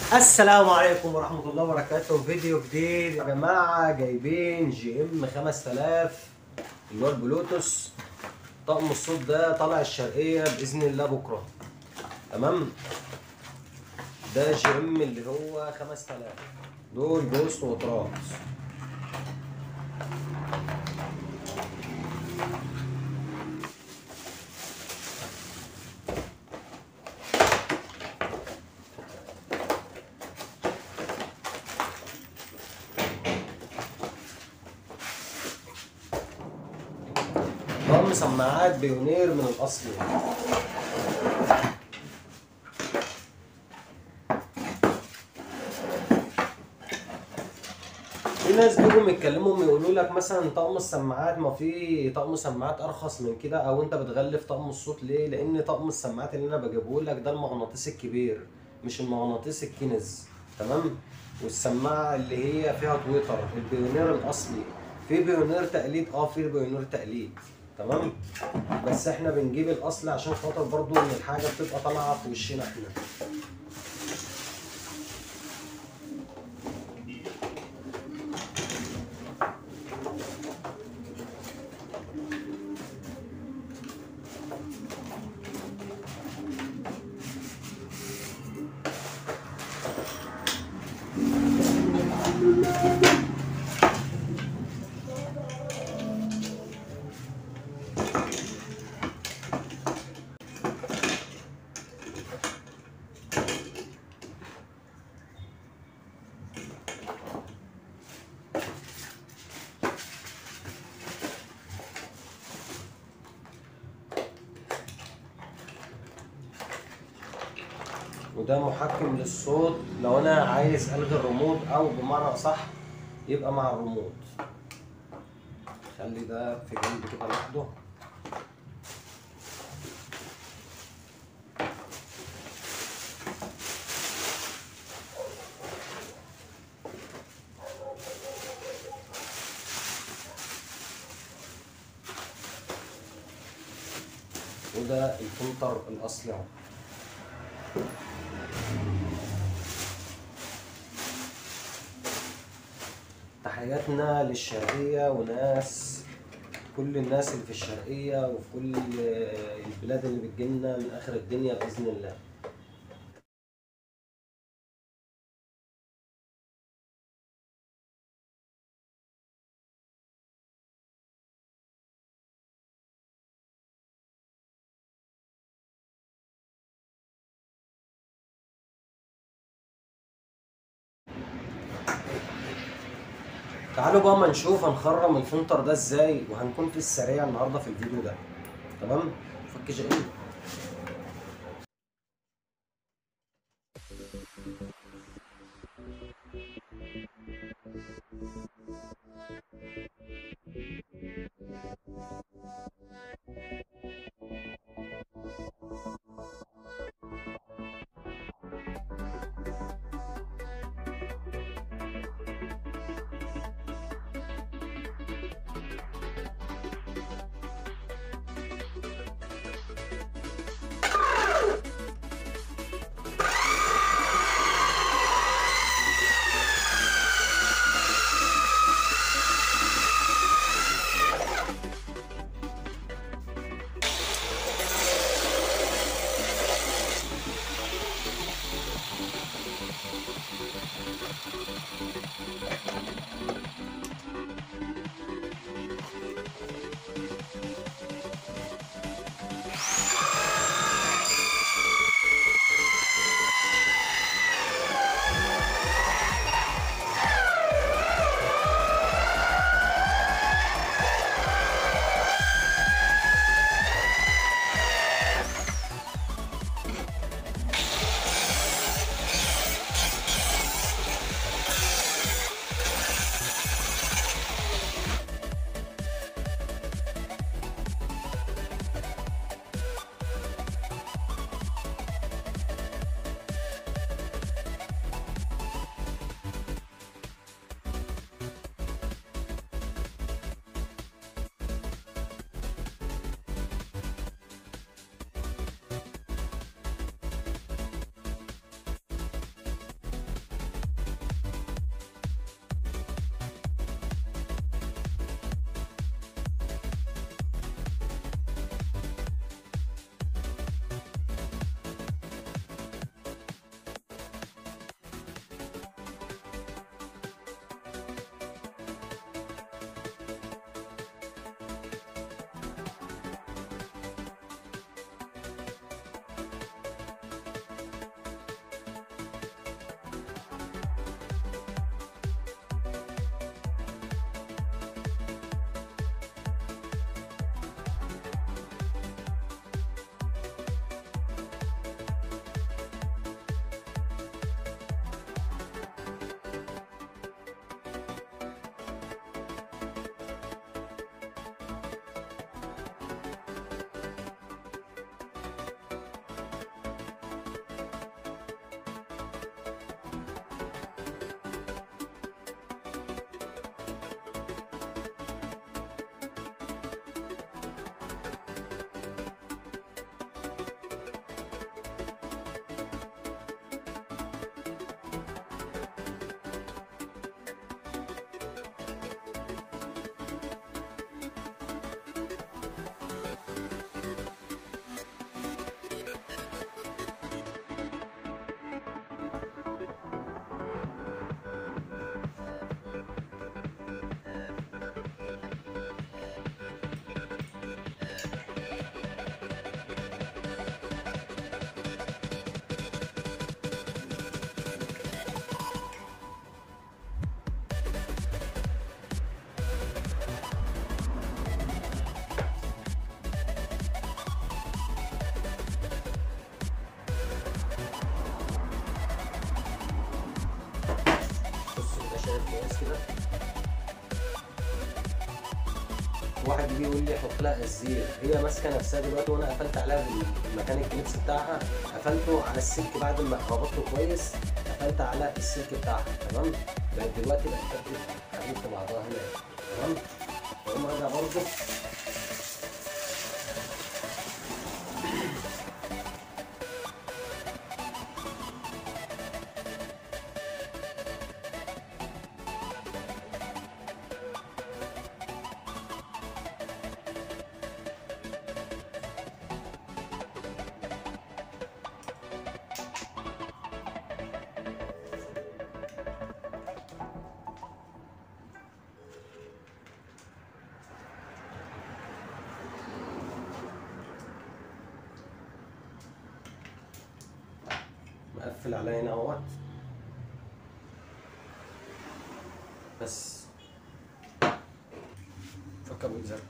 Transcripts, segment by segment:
السلام عليكم ورحمة الله وبركاته فيديو جديد يا جماعة جايبين جي ام 5000 اللي هو البلوتوث طقم الصوت ده طالع الشرقية بإذن الله بكرة تمام ده جي ام اللي هو 5000 دول جوست وطراز طقم سماعات بيونير من الأصل في ناس بيجوا يتكلموا يقولوا لك مثلا طقم السماعات ما في طقم سماعات ارخص من كده او انت بتغلف طقم الصوت ليه لان طقم السماعات اللي انا بجيبه لك ده المغناطيس الكبير مش المغناطيس الكنز تمام والسماعه اللي هي فيها تويتر البيونير الاصلي في بيونير تقليد اه في بيونير تقليد تمام بس احنا بنجيب الاصل عشان خاطر برضو ان الحاجه بتبقى طالعه في وشنا احنا وده محكم للصوت لو انا عايز الغي الريموت او بمعنى اصح يبقى مع الريموت خلي ده في جنب كده لوحده وده الفلتر الاصلي اهو تحياتنا للشرقية وناس كل الناس اللي في الشرقية وفي كل البلاد اللي بتجيلنا من آخر الدنيا بإذن الله تعالوا بقى ما نشوف هنخرم الفلتر ده ازاي وهنكون في السريع النهارده في الفيديو ده تمام فك جاي كويس كده واحد يجي يقول لي حط لها ازير هي ماسكه نفسها دلوقتي وانا قفلت عليها بالمكان الكليبس بتاعها قفلته على السلك بعد ما ربطته كويس قفلت على السلك بتاعها تمام بقت دلوقتي بقت تركب حديد في بعضها هنا تمام واقوم راجع برضه مقفل عليا هنا اهوت بس فك ابو الزر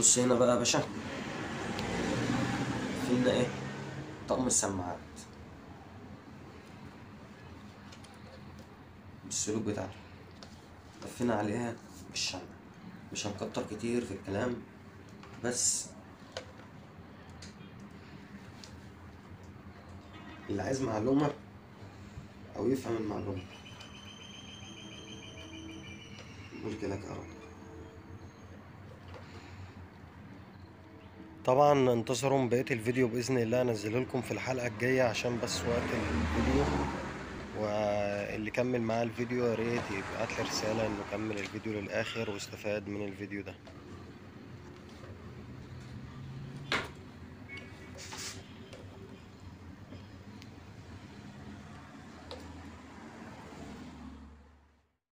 بص هنا بقى يا باشا في لنا ايه طقم السماعات بالسلوك بتاعته لفينا عليها بالشمع مش هنكتر كتير في الكلام بس اللي عايز معلومة أو يفهم المعلومة ملك لك يا رب طبعا انتظروا بقية الفيديو بإذن الله انزله لكم في الحلقة الجاية عشان بس وقت الفيديو واللي كمل معاه الفيديو يا ريت يبعت لي رسالة انه كمل الفيديو للآخر واستفاد من الفيديو ده